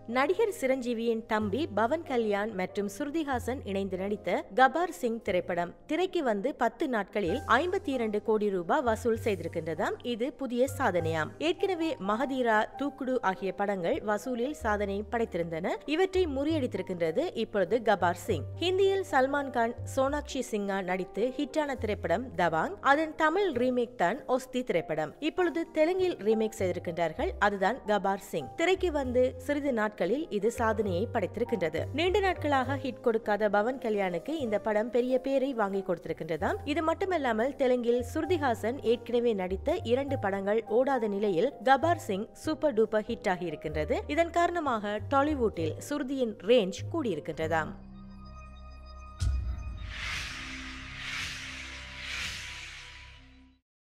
நடிகர் சிரஞ்சீவியின் தம்பி பவன் கல்யாண் மற்றும் ஸ்ருதிஹாசன் இணைந்து நடித்த கபார் சிங் திரைப்படம் திரைக்கு வந்து பத்து நாட்களில் ஐம்பத்தி இரண்டு கோடி ரூபாய் வசூல் செய்திருக்கின்றதாம் இது புதிய சாதனையாம் ஏற்கனவே மகதீரா தூக்குடு ஆகிய படங்கள் வசூலில் சாதனை படைத்திருந்தன இவற்றை முறியடித்திருக்கின்றது இப்பொழுது கபார் சிங் ஹிந்தியில் சல்மான் கான் சோனாக்ஷி சிங்கா நடித்து ஹிட்டான திரைப்படம் தவாங் அதன் தமிழ் ரீமேக் தான் ஒஸ்தி திரைப்படம் இப்பொழுது தெலுங்கில் ரீமேக் செய்திருக்கின்றார்கள் அதுதான் கபார் சிங் திரைக்கு வந்து சிறிது நாட்களில் இது சாதனையை படைத்திருக்கின்றது நீண்ட நாட்களாக ஹிட் கொடுக்காத பவன் கல்யாணுக்கு இந்த படம் பெரிய பேரை வாங்கி கொடுத்திருக்கின்றதாம் இது மட்டுமல்லாமல் தெலுங்கில் சுருதிஹாசன் ஏற்கனவே நடித்த இரண்டு படங்கள் ஓடாத நிலையில் Gabbar Singh super duper hit ஆகி இருக்கின்றது இதன் காரணமாக டாலிவுட்டில் சுருதியின் ரேஞ்ச் கூடியிருக்கின்றதாம்